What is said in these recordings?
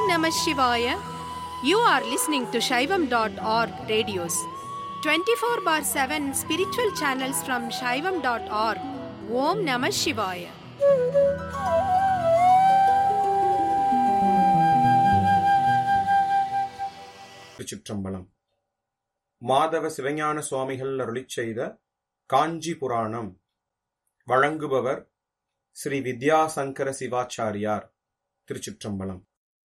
Namah Shivaya. You are listening to Shaivam.org radios. 24 bar 7 spiritual channels from Shaivam.org. Om Namah Shivaya. திருச்சிற்றம்பலம் மாதவ சிவஞான சுவாமிகள் அருளிச் செய்த காஞ்சி புராணம் வழங்குபவர் ஸ்ரீ வித்யாசங்கர சிவாச்சாரியார் திருச்சிற்றம்பலம்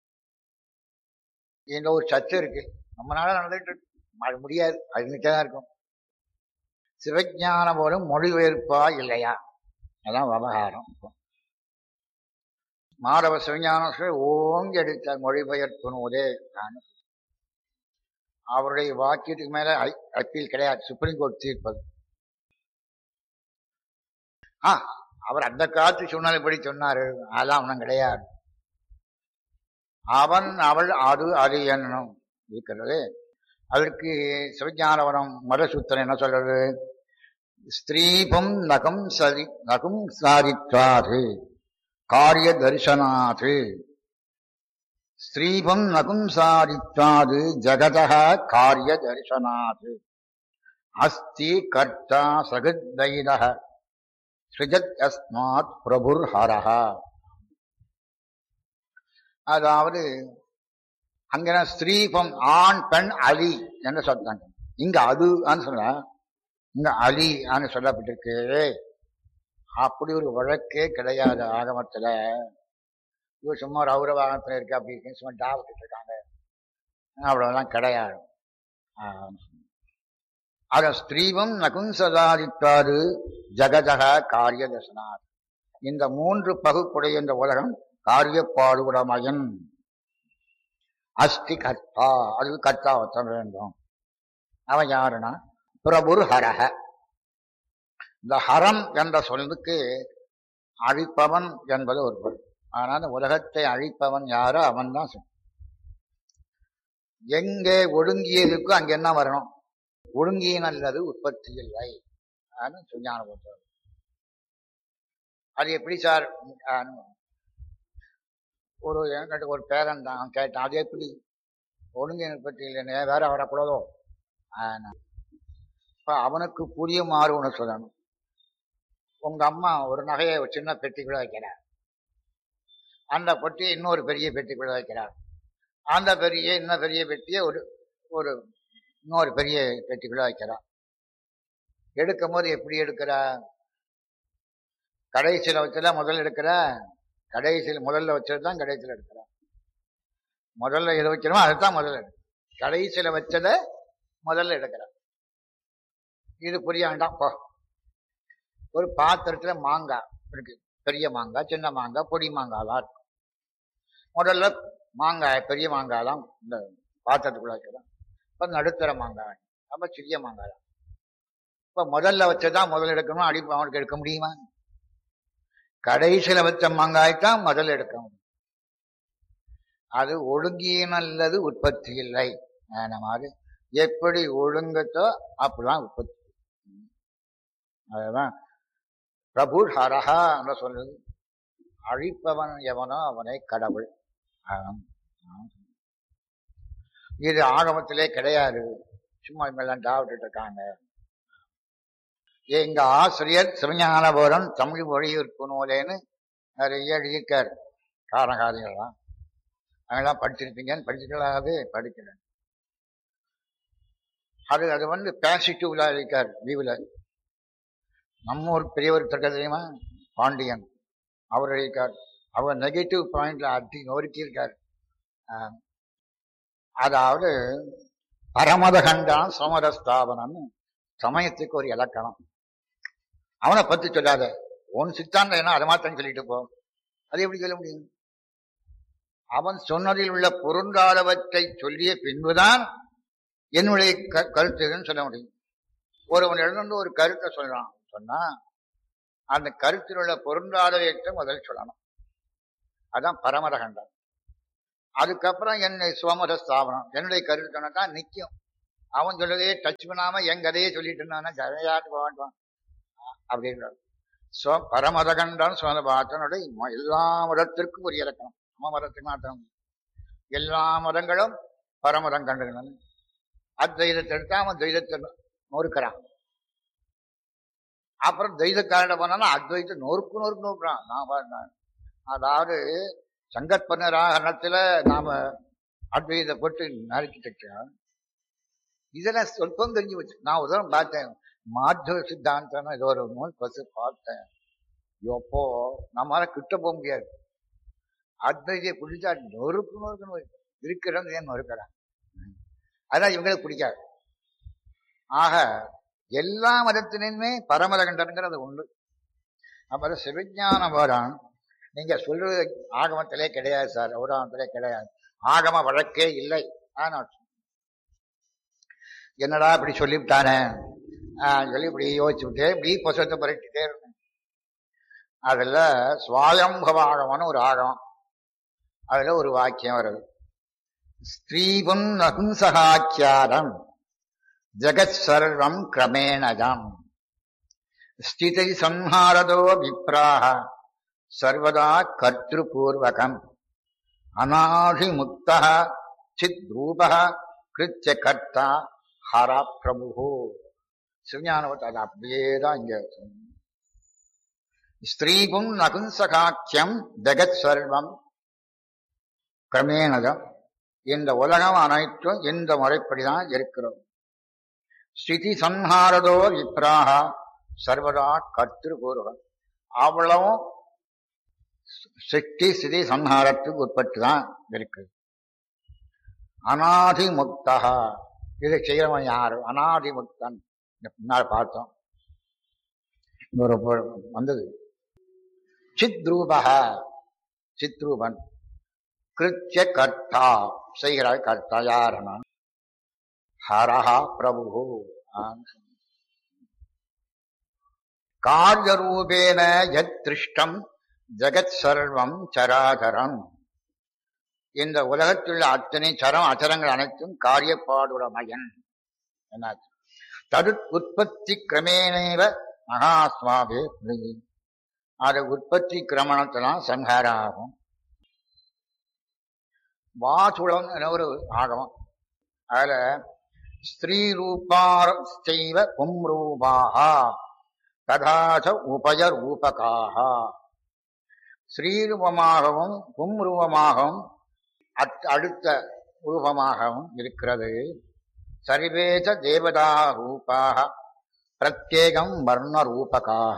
இந்த ஒரு சர்ச்சை இருக்கு நம்மளால நடந்துட்டு இருக்கு. அது முடியாது அது தான் இருக்கும் சிவஞானம் போலும் மொழிபெயர்ப்பா இல்லையா அதான் விவகாரம் மாதவ சிவஞான சுவாமி ஓங்கி எடுத்த மொழிபெயர்ப்பு நூலே தான் அவருடைய வாக்கியத்துக்கு மேல ஐ- அப்பீல் கிடையாது சுப்ரீம் கோர்ட் தீர்ப்பது ஆ அவர் அந்த காலத்து சூழ்நிலைப்படி சொன்னாரு அதெல்லாம் ஒன்றும் கிடையாது அவன் அவள் அது அது என்னும் இருக்கிறது அதற்கு சிவஞானவனம் மதசூத்திரம் என்ன சொல்றது ஸ்திரீபம் நகம் சரி நகும் சாரித்வாது காரிய தரிசனாது ஸ்திரீபம் நகும் சாரித்வாது ஜகதः காரிய தரிசனாது அஸ்தி கர்த்தா சகத்வைதः ஸ்ருஜத் அஸ்மாத் பிரபுர் ஹரஹா அதாவது அங்க ஸ்திரீபம் ஆண் பெண் அலி என்று சொல்றாங்க இங்க அது சொன்னா இங்க அலி சொல்லப்பட்டிருக்கு அப்படி ஒரு வழக்கே கிடையாது ஆகமத்துல இவர் சும்மா ஒரு ஔரவாகத்துல இருக்கு அப்படி இருக்குன்னு சும்மா டாவிட்டு இருக்காங்க அவ்வளவுதான் கிடையாது ஆஹ். அத ஸ்திரீவம் நகும்சதாரித்தாரு ஜகஜக காரிய தசனார் இந்த மூன்று பகுப்புடைய இந்த உலகம் காரியப்பாடுபடமயன் அஸ்தி கர்த்தா அது கர்த்தா ஒருத்தன் வேண்டும் அவன் யாருன்னா பிரபுர் ஹரஹ இந்த ஹரம் என்ற சொல்லுக்கு அழிப்பவன் என்பது ஒரு பொருள் ஆனால் உலகத்தை அழிப்பவன் யாரோ அவன் தான் எங்கே ஒடுங்கியதுக்கோ அங்க என்ன வரணும் ஒடுங்கிய நல்லது உற்பத்தி இல்லை சுஞான பொறுத்தவரை அது எப்படி சார் ஆஹ், ஒரு என்கிட்ட ஒரு பேரன் தான் கேட்டான் அது எப்படி ஒழுங்கு உற்பத்தி இல்லைன்னு வேற வரக்கூடாதோ ஆனா, இப்ப அவனுக்கு புரியுமாறு ஒன்று சொல்லணும் உங்க அம்மா ஒரு நகையை ஒரு சின்ன பெட்டிக்குள்ள வைக்கிறார் அந்த பெட்டியை இன்னொரு பெரிய பெட்டிக்குள்ள வைக்கிறார் அந்த பெரிய இன்னும் பெரிய பெட்டியை ஒரு ஒரு இன்னொரு பெரிய பெட்டிக்குள்ள வைக்கிறார் எடுக்கும் போது எப்படி எடுக்கிறா கடைசியில் வச்சதா முதல்ல எடுக்கிறா கடைசியில் முதல்ல வச்சது தான் கடைசியில் எடுக்கிறா முதல்ல எது வைக்கிறோமோ அதுதான் முதல்ல எடுக்கிறா. கடைசியில வச்சதை முதல்ல எடுக்கிறா இது புரிய வேண்டாம் போ ஒரு பாத்திரத்துல மாங்காய் இருக்கு பெரிய மாங்காய் சின்ன மாங்காய் பொடி மாங்காய்லாம் இருக்கு முதல்ல மாங்காய் பெரிய மாங்காய்லாம் இந்த பாத்திரத்துக்குள்ள வைக்கிறோம் இப்ப நடுத்தர மாங்காய் அப்ப சிறிய மாங்காய் இப்ப முதல்ல வச்சதான் முதல்ல எடுக்கணும் அடி அவனுக்கு எடுக்க முடியுமா கடைசியில வச்ச மாங்காய் தான் முதல்ல எடுக்க முடியும் அது ஒழுங்கிய நல்லது உற்பத்தி இல்லை அந்த மாதிரி எப்படி ஒழுங்கத்தோ அப்படிதான் உற்பத்தி அதுதான் பிரபு ஹரஹா என்று சொல்லுது அழிப்பவன் எவனோ அவனை கடவுள் ஆம். ஆம். இது ஆகமத்திலே கிடையாது சும்மா இவெல்லாம் டாவிட்டு இருக்காங்க எங்க ஆசிரியர் சிவஞானபுரம் தமிழ் மொழியிற்கு நூலேன்னு நிறைய எழுதியிருக்கார் காரணகாரியெல்லாம் அதெல்லாம் படிச்சிருப்பீங்கன்னு படிச்சுக்கலாது படிக்கிறேன் அது அது வந்து பேசிட்டிவ்ல இருக்கார் லீவில் நம்ம ஒரு பெரியவர் இருக்க தெரியுமா பாண்டியன் அவர் எழுதியிருக்கார் அவர் நெகட்டிவ் பாயிண்ட்ல அடி நொறுக்கி இருக்கார் ஆஹ், அதாவது பரமதகண்டான் சமரஸ்தாபனம்னு சமயத்துக்கு ஒரு இலக்கணம் அவனை பத்தி சொல்லாத உன் சித்தாந்தம் என்ன அதை மாத்திரம் சொல்லிட்டு போ அது எப்படி சொல்ல முடியும் அவன் சொன்னதில் உள்ள பொருந்தாதவற்றை சொல்லிய பின்புதான் என்னுடைய க- கருத்துன்னு சொல்ல முடியும் ஒருவன் எழுந்து ஒரு கருத்தை சொல்றான் சொன்னா அந்த கருத்தில் உள்ள பொருந்தாதவற்றை முதல் சொல்லணும் அதான் பரமரகண்டம் அதுக்கப்புறம் என்னை சுவமத ஸ்தாபனம் என்னுடைய கருத்து சொன்னா தான் நிக்கும் அவன் சொல்லதையே டச் பண்ணாம என் கதையே சொல்லிட்டு இருந்தானா ஜதையாட்டு போவான் அப்படின்றார் ஸ்வ பரமதகண்டான் சுவந்த பாத்தனுடைய எல்லா மதத்திற்கும் ஒரு இலக்கணம் நம்ம மதத்துக்கு மாத்திரம் எல்லா மதங்களும் பரமதம் கண்டுகிறான் அத்வைதத்தை எடுத்தா அவன் துவைதத்தை நொறுக்கிறான் அப்புறம் துவைதக்காரன் போனாலும் அத்வைத்தை நொறுக்கு நொறுக்கு நோக்குறான் நான் பாருங்க அதாவது சங்கற்பனராகணத்துல நாம அத்வைத போட்டு நறுக்கிட்டு இதெல்லாம் சொல்பம் தெரிஞ்சு வச்சு நான் உதரம் பார்த்தேன் மாத்தவ சித்தாந்தம் ஏதோ ஒரு நூல் பசு பார்த்தேன் எப்போ நம்மளால கிட்ட போக முடியாது அத்வைதியை பிடிச்சா நொறுக்கு நொறுக்கு நொறுக்கு இருக்கிறவங்க ஏன் நொறுக்கிறான் அதான் இவங்களுக்கு பிடிக்காது ஆக எல்லா மதத்தினுமே பரமதகண்டனுங்கிறது உண்டு அப்புறம் சிவஞான போரான் நீங்க சொல்றது ஆகமத்திலே கிடையாது சார் ஔராமத்திலே கிடையாது ஆகம வழக்கே இல்லை ஆனா என்னடா இப்படி சொல்லிவிட்டானே ஆஹ் சொல்லி இப்படி யோசிச்சு விட்டு இப்படி புசத்தை புரட்டிட்டே இருந்தேன் அதுல சுவாயம்பவ ஆகமம்னு ஒரு ஆகமம் அதுல ஒரு வாக்கியம் வருது ஸ்திரீபுன் நகும்சகாக்கியாரம் ஜெகத் சர்வம் கிரமேணஜம் ஸ்திதை சம்ஹாரதோ விப்ராக சர்வதா கர்த்திருபூர்வகம் அநாதிமுக்த சித்ரூப கிருத்திய கர்த்தா ஹரா பிரபு சிவஞானவத்தை அது அப்படியே தான் இங்க ஸ்திரீபும் நகும்சகாக்கியம் ஜெகத் சர்வம் கிரமேணதம் இந்த உலகம் அனைத்தும் இந்த முறைப்படிதான் இருக்கிறோம் ஸ்திதி சம்ஹாரதோ விப்ராக சர்வதா கர்த்திருபூர்வம் அவ்வளவும் சிட்டி ஸ்திதி சம்ஹாரத்துக்கு உட்பட்டு தான் இருக்குது அநாதி முக்தா இதை செய்யறவன் யாரு அநாதி முக்தன் முன்னால் பார்த்தோம் ஒரு வந்தது சித்ரூபக சித்ரூபன் கிருத்திய கர்த்தா செய்கிறாய் கர்த்தா யாரனா ஹரஹா பிரபு காரியரூபேன யத் திருஷ்டம் ஜெகத் சர்வம் சராதரம் இந்த உலகத்தில் அத்தனை சரம் அச்சரங்கள் அனைத்தும் காரியப்பாடுடமயன் என்ன தது உற்பத்தி கிரமேணேவ மகாஸ்வாவே அது உற்பத்தி கிரமணத்தெல்லாம் சங்காரம் ஆகும் வாசுடம் என ஒரு ஆகமம் அதுல ஸ்திரீ ரூபாரஸ்தைவ பும்ரூபாக ததாச உபய ரூபகாக ஸ்ரீரூபமாகவும் பும்ரூபமாகவும் அடுத்த ரூபமாகவும் இருக்கிறது சர்வேச தேவதா ரூபாக பிரத்யேகம் வர்ண ரூபகாக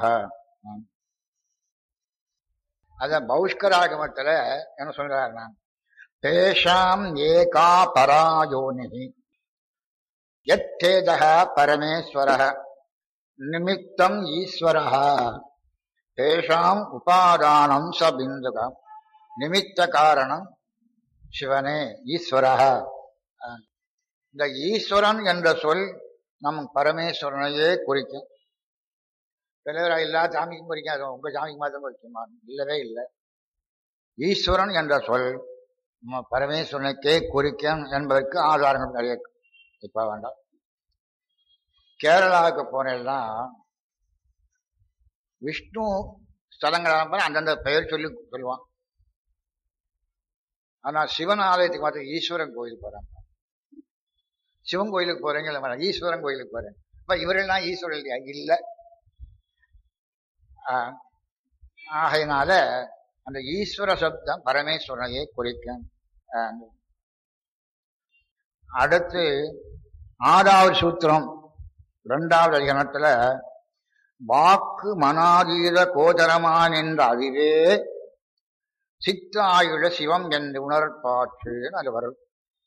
அத பௌஷ்கராகமத்துல என்ன சொல்றாரு நான் தேஷாம் ஏகா பராயோனி யத்தேஜக பரமேஸ்வர நிமித்தம் ஈஸ்வர தேஷாம் உபாதானம் ச பிந்துக நிமித்த காரணம் சிவனே ஈஸ்வர இந்த ஈஸ்வரன் என்ற சொல் நம் பரமேஸ்வரனையே குறிக்கும் சிலவரா எல்லா சாமிக்கும் குறிக்கும் அது உங்க சாமிக்கு மாத்திரம் குறிக்குமா இல்லவே இல்லை ஈஸ்வரன் என்ற சொல் நம்ம பரமேஸ்வரனுக்கே குறிக்கும் என்பதற்கு ஆதாரங்கள் நிறைய இப்ப வேண்டாம் கேரளாவுக்கு போனேன்னா விஷ்ணு ஸ்தலங்களாக அந்தந்த பெயர் சொல்லி சொல்லுவான் ஆனா சிவன் ஆலயத்துக்கு மாத்திரம் ஈஸ்வரன் கோயிலுக்கு போறாங்க சிவன் கோயிலுக்கு போறீங்க ஈஸ்வரன் கோயிலுக்கு போறேன் இப்ப இவரெல்லாம் ஈஸ்வரன் இல்லையா இல்ல ஆகையினால அந்த ஈஸ்வர சப்தம் பரமேஸ்வரனையே குறிக்கும் அடுத்து ஆறாவது சூத்திரம் இரண்டாவது அதிகரணத்துல வாக்கு மனாதீத கோதரமான் என்ற அறிவே சித்த ஆயுட சிவம் என்று உணர்பாற்றுன்னு அது வரும்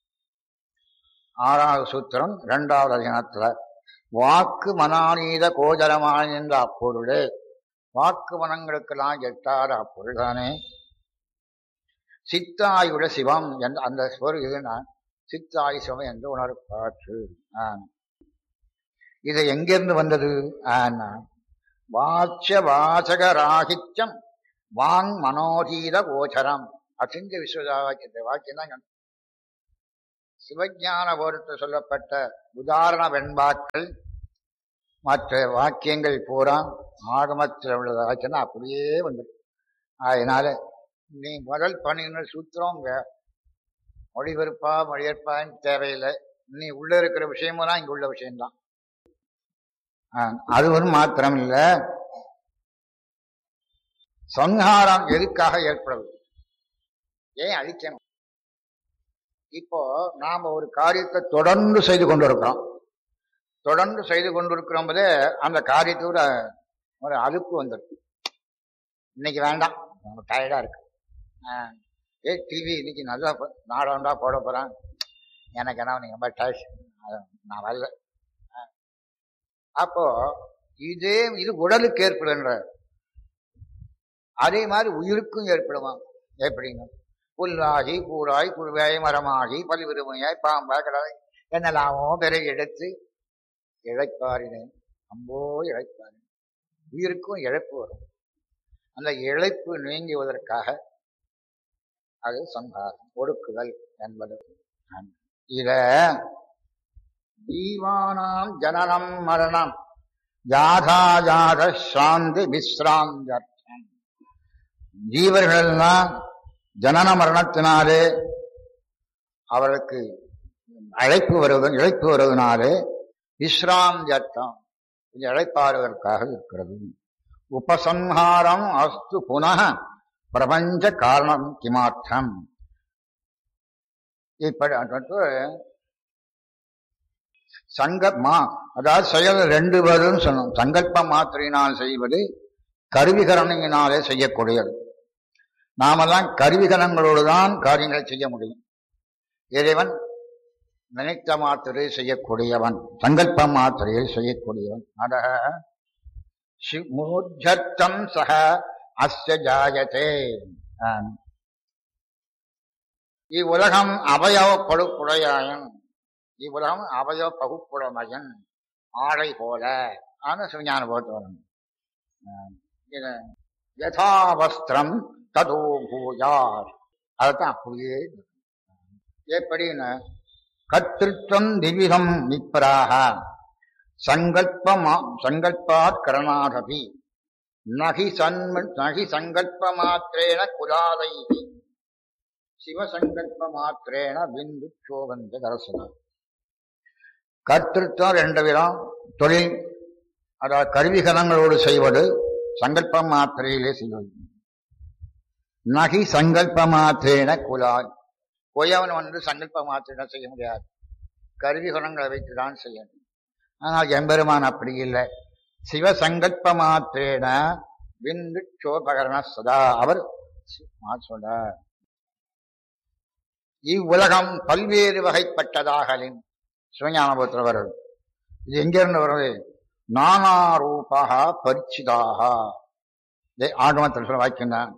ஆறாவது சூத்திரம் இரண்டாவது அதிகரணத்துல வாக்கு மனாதீத கோதரமான என்ற அப்பொருளே வாக்கு மனங்களுக்கெல்லாம் எட்டாத அப்பொருள்தானே சித்தாயுட சிவம் என்ற அந்த சொல் இதுனா சித்தாயு சிவம் என்று உணர்பாற்று இது எங்கிருந்து வந்தது ஆனா வாட்ச வாசக ராகித்யம் வாங் மனோதீர கோச்சரம் அசிங்க விஸ்வதாவாக்கிய வாக்கியம் தான் சிவஞான போரத்து சொல்லப்பட்ட உதாரண வெண்பாக்கள் மற்ற வாக்கியங்கள் பூரா ஆகமத்தில் உள்ளதாச்சுன்னா அப்படியே வந்துடும் அதனால நீ முதல் பண்ணின சூத்திரம் மொழிபெயர்ப்பா மொழிபெயர்ப்பான்னு தேவையில்லை நீ உள்ள இருக்கிற விஷயமெல்லாம் இங்க உள்ள விஷயம்தான் ஆ, அது ஒரு மாத்திரம் இல்ல சங்ஹாரம் எதுக்காக ஏற்படுது ஏன் அழிக்கணும் இப்போ நாம ஒரு காரியத்தை தொடர்ந்து செய்து கொண்டிருக்கிறோம் தொடர்ந்து செய்து கொண்டிருக்கிறோம் போதே அந்த காரியத்தோட ஒரு அலுப்பு வந்துருக்கு இன்னைக்கு வேண்டாம் ரொம்ப டயர்டா இருக்கு ஆ, ஏ டிவி இன்னைக்கு நல்லா ப- நாடகம்டா போட போறான் எனக்கு என்ன நீங்க ரொம்ப டயர்ட் நான் வரல ஆ. அப்போ இதே இது உடலுக்கு ஏற்படுன்ற அதே மாதிரி உயிருக்கும் ஏற்படுமா எப்படிங்க புல்லாகி பூராய் புழுவாய் மரமாகி பல்விருமையாய் பாம்பாய் கடலை என்னெல்லாமோ பிறகு எடுத்து இழைப்பாரினேன் அம்போ இழைப்பாரினேன் உயிருக்கும் இழப்பு வரும் அந்த இழைப்பு நீங்குவதற்காக அது சங்காரம் ஒடுக்குதல் என்பது இத ஜீவானாம் ஜனனம் மரணம் ஜாதா ஜாத சாந்தி விஸ்ராந்தர்த்தம் ஜீவர்கள்லாம் ஜனன மரணத்தினாலே அவருக்கு அழைப்பு வருவது இழைப்பு வருவதனாலே விஸ்ராந்தி அர்த்தம் இது இழைப்பாறுவதற்காக இருக்கிறது உபசம்ஹாரம் அஸ்து புனः பிரபஞ்ச காரணம் கிமார்த்தம் இப்படி அதாவது சங்கமா அதாவது செயல் ரெண்டு பேரும் சொன்னோம் சங்கல்ப மாத்திரையினால் செய்வது கருவிகரணியினாலே செய்யக்கூடியது நாமெல்லாம் கருவிகரணங்களோடு தான் காரியங்களை செய்ய முடியும் இறைவன் நினைத்த மாத்திரை செய்யக்கூடியவன் சங்கல்ப மாத்திரையை செய்யக்கூடியவன் அட மூர்ஜத்தம் சக அஸ்ய ஜாயதே ஆம். இவ்வுலகம் அவயவ படுப்புடையாயன் இவ்வுலகம் அவயவ பகுப்புடமையன் ஆடை போல ஆன சிவஞான போத்தவன் இது யதாவஸ்திரம் ததோ பூஜார் அதுதான் அப்படியே எப்படின்னு கத்திருத்தம் திவிதம் விப்ராக சங்கல்பமா சங்கல்பாத் கரணாதபி நகி சன்ம நகி சங்கல்ப மாத்திரேன குலாதை சிவசங்கல்ப மாத்திரேன பிந்து சோபந்த தரசன கர்த்திருத்தம் ரெண்டு விதம் தொழில் அதாவது கருவிகரணங்களோடு செய்வது சங்கல்ப மாத்திரையிலே செய்வது நகி சங்கல்ப மாத்திரேன குலாய் கொயவன் வந்து சங்கல்ப மாத்திரம் செய்ய முடியாது கருவிகரணங்களை வைத்துதான் செய்யணும் ஆனால் எம்பெருமான் அப்படி இல்லை சிவசங்கல்ப மாத்திரேன விந்து சோபகரண சதா அவர் சொல்றார் இவ்வுலகம் பல்வேறு வகைப்பட்டதாகலின் சிவஞானபுத்திர வருது இது எங்கிருந்து வருது நானா ரூபாக பரிச்சிதாக ஆகமத்தில் சொல்ல வாக்கியம்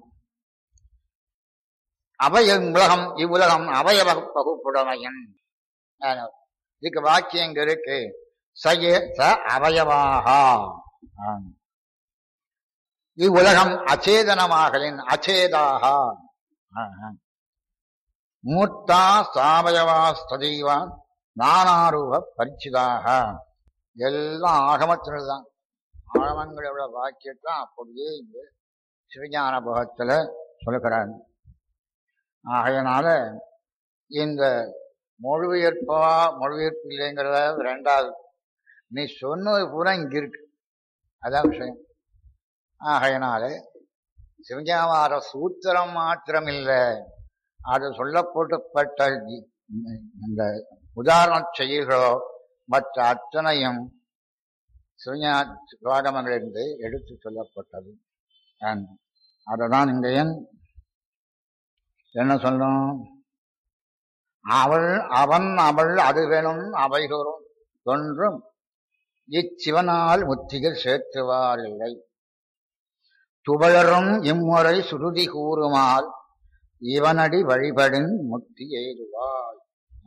அவய உலகம் இவ்வுலகம் அவயவ பகுப்புடமையன் இதுக்கு வாக்கியம் இங்க இருக்கு சய ச அவயவாக ஆம். இவ்வுலகம் அச்சேதனமாகலின் அச்சேதாக ஆஹ். மூர்த்தா சாவயவா ஸ்ததீவான் நானாரூப பரிச்சிதாக எல்லாம் ஆகமத்தில் தான் ஆகமங்களோட வாக்கியத்தான் அப்படியே இங்க சிவஞான போகத்துல சொல்லுகிறாங்க ஆகையனால இந்த மொழிபெயர்ப்பா மொழிபெயர்ப்பு இல்லைங்கிறத ரெண்டாவது நீ சொன்னது பூரா இங்க இருக்கு அதான் விஷயம் ஆகையனால சிவஞாவார சூத்திரம் மாத்திரம் இல்லை அது சொல்லப்பட்டப்பட்ட இ- இந்த உதாரண செயல்களோ மற்ற அத்தனையும் சிவஞா சுவாகமங்களிலிருந்து எடுத்து சொல்லப்பட்டது அததான் இங்க ஏன் என்ன சொல்லும் அவள் அவன் அவள் அது வேணும் அவைகளும் தொன்றும் இச்சிவனால் முத்திகள் சேர்த்துவார் இல்லை துவளரும் இம்முறை சுருதி கூறுமால் இவனடி வழிபடின் முத்தி எய்துவாய்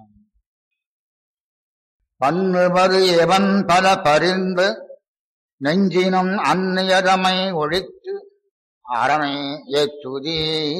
பன்னுவது எவன் பல பரிந்து நெஞ்சினும் அந்நியதமை ஒழித்து அரணை ஏற்றுதி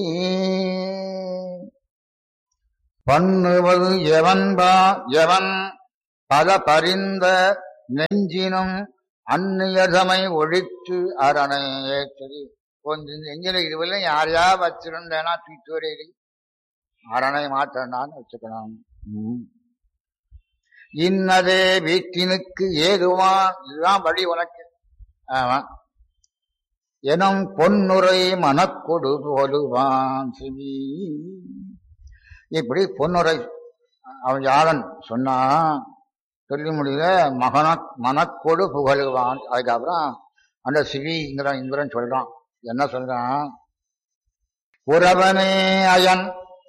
பண்ணுவது எவன் பா எவன் பல பரிந்த நெஞ்சினும் அந்நியதமை ஒழித்து அரணை ஏற்றுதி கொஞ்சம் நெஞ்சில இதுவரை யாரையா வச்சிருந்தேனா தூக்கிட்டு வரையில அரணை மாற்றண்டான்னு வச்சுக்கணும் ம். இன்னதே வீட்டினுக்கு ஏதுவான் இதுதான் வழி உனக்கு ஆமா எனும் பொன்னுரை மனக்கொடு போலுவான் சிவி இப்படி பொன்னுரை அவன் யாழன் சொன்னா சொல்லி முடியல மகன மனக்கொடு புகழுவான் அதுக்கப்புறம் அந்த சிவிங்கிற இந்திரன் சொல்றான் என்ன சொல்றான் குரவனே அயன்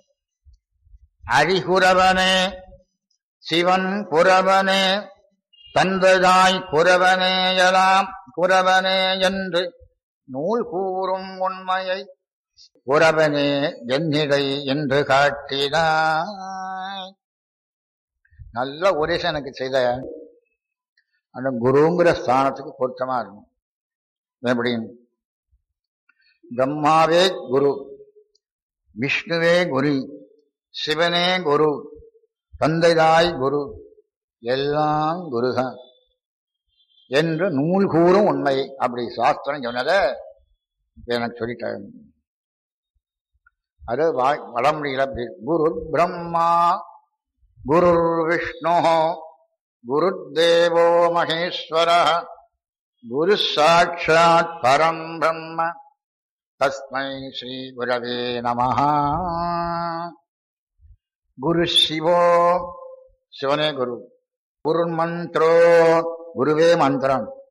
அரிகுரவனே சிவன் குரவனே தந்ததாய் குரவனேயலாம் குரவனே என்று நூல் கூறும் உண்மையை குரவனே என்னிடை என்று காட்டினாய் நல்ல உபதேசம் எனக்கு செய்த அந்த குருங்கிற ஸ்தானத்துக்கு பொருத்தமா இருக்கும் எப்படின்னு பிரம்மாவே குரு விஷ்ணுவே குரு சிவனே குரு தந்தைதாய் குரு எல்லாம் குருதான் என்று நூல் கூறும் உண்மை அப்படி சாஸ்திரம் சொன்னதை இப்ப எனக்கு சொல்லிட்டாங்க அது வா- வடமொழியில அப்படி குரு பிரம்மா குரு விஷ்ணு குரு தேவோ மகேஸ்வர குரு சாட்சாத் பரம் பிரம்ம தஸ்மை ஸ்ரீ குரவே நமஹ குரு சிவோ சிவனே குரு குரு மந்திரோ குருவே மந்திரம்